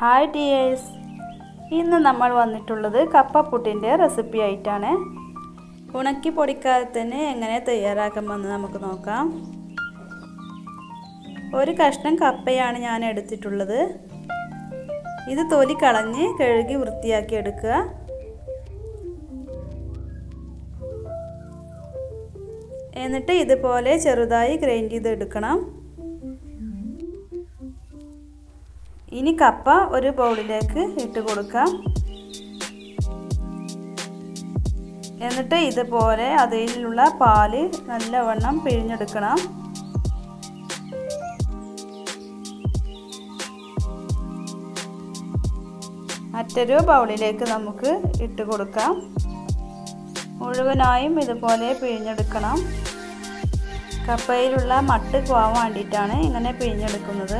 hi dears ഇന്ന് നമ്മൾ വന്നിട്ടുള്ളത് കപ്പപ്പുട്ടിൻ്റെ റെസിപ്പി ആയിട്ടാണ് ഉണക്കി പൊടിക്കാതെ തന്നെ എങ്ങനെ തയ്യാറാക്കാമെന്ന് നമുക്ക് നോക്കാം ഒരു കഷ്ണം കപ്പയാണ് ഞാൻ എടുത്തിട്ടുള്ളത് ഇത് തൊലി കളഞ്ഞ് കഴുകി വൃത്തിയാക്കി എടുക്കുക എന്നിട്ട് ഇതുപോലെ ചെറുതായി ഗ്രൈൻഡ് ചെയ്തെടുക്കണം ഇനി കപ്പ ഒരു ബൗളിലേക്ക് ഇട്ട് കൊടുക്കാം എന്നിട്ട് ഇതുപോലെ അതിലുള്ള പാല് നല്ലവണ്ണം പിഴിഞ്ഞെടുക്കണം മറ്റൊരു ബൗളിലേക്ക് നമുക്ക് ഇട്ട് കൊടുക്കാം മുഴുവനായും ഇതുപോലെ പിഴിഞ്ഞെടുക്കണം കപ്പയിലുള്ള മട്ട് പോകാൻ വേണ്ടിയിട്ടാണ് ഇങ്ങനെ പിഴിഞ്ഞെടുക്കുന്നത്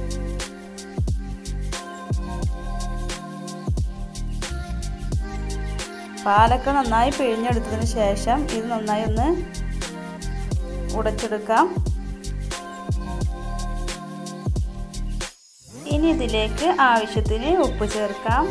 പാലൊക്കെ നന്നായി പിഴിഞ്ഞെടുത്തതിന് ശേഷം ഇത് നന്നായി ഒന്ന് ഉടച്ചെടുക്കാം ഇനി ഇതിലേക്ക് ആവശ്യത്തിന് ഉപ്പ് ചേർക്കാം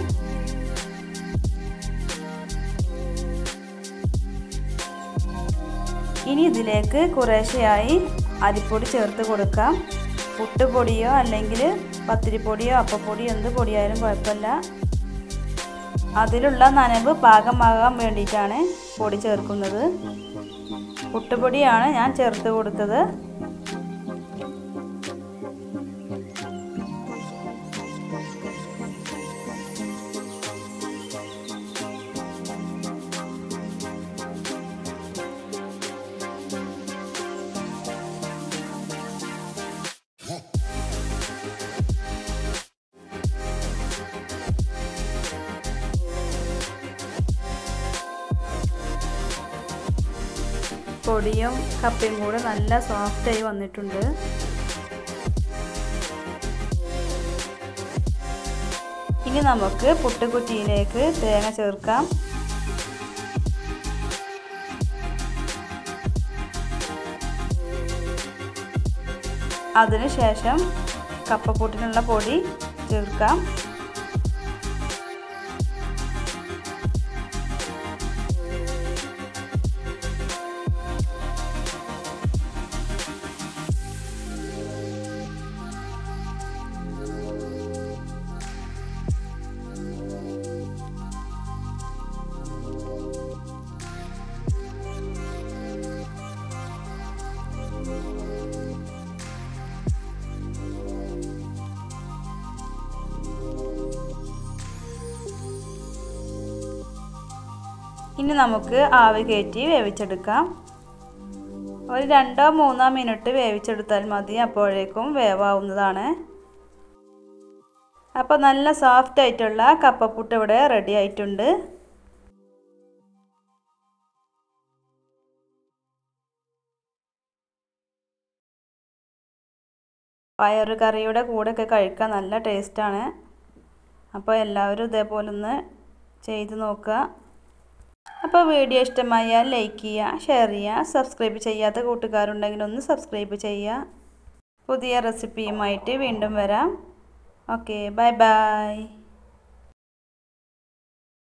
ഇനി ഇതിലേക്ക് കുറേശ്ശെയായി അരിപ്പൊടി ചേർത്ത് കൊടുക്കാം പുട്ടുപൊടിയോ അല്ലെങ്കിൽ പത്തിരിപ്പൊടിയോ അപ്പപ്പൊടിയോ എന്ത് പൊടിയായാലും കുഴപ്പമില്ല അതിലുള്ള നനവ് പാകമാകാൻ വേണ്ടിയിട്ടാണ് പൊടി ചേർക്കുന്നത് പുട്ടുപൊടിയാണ് ഞാൻ ചേർത്ത് കൊടുത്തത് പൊടിയും കപ്പയും കൂടെ നല്ല സോഫ്റ്റായി വന്നിട്ടുണ്ട് ഇനി നമുക്ക് പുട്ടുകുറ്റിയിലേക്ക് തേങ്ങ ചേർക്കാം അതിനുശേഷം കപ്പപ്പൂട്ടിനുള്ള പൊടി ചേർക്കാം ഇനി നമുക്ക് ആവി കയറ്റി വേവിച്ചെടുക്കാം ഒരു രണ്ടോ മൂന്നോ മിനിറ്റ് വേവിച്ചെടുത്താൽ മതി അപ്പോഴേക്കും വേവാവുന്നതാണ് അപ്പോൾ നല്ല സോഫ്റ്റ് ആയിട്ടുള്ള കപ്പപ്പുട്ട് ഇവിടെ റെഡി ആയിട്ടുണ്ട് പയറ് കറിയുടെ കൂടെയൊക്കെ കഴിക്കാൻ നല്ല ടേസ്റ്റാണ് അപ്പോൾ എല്ലാവരും ഇതേപോലെ ഒന്ന് ചെയ്ത് നോക്കുക അപ്പോൾ വീഡിയോ ഇഷ്ടമായാൽ ലൈക്ക് ചെയ്യുക ഷെയർ ചെയ്യുക സബ്സ്ക്രൈബ് ചെയ്യാത്ത കൂട്ടുകാരുണ്ടെങ്കിൽ ഒന്ന് സബ്സ്ക്രൈബ് ചെയ്യുക പുതിയ റെസിപ്പിയുമായിട്ട് വീണ്ടും വരാം ഓക്കെ ബൈ ബൈ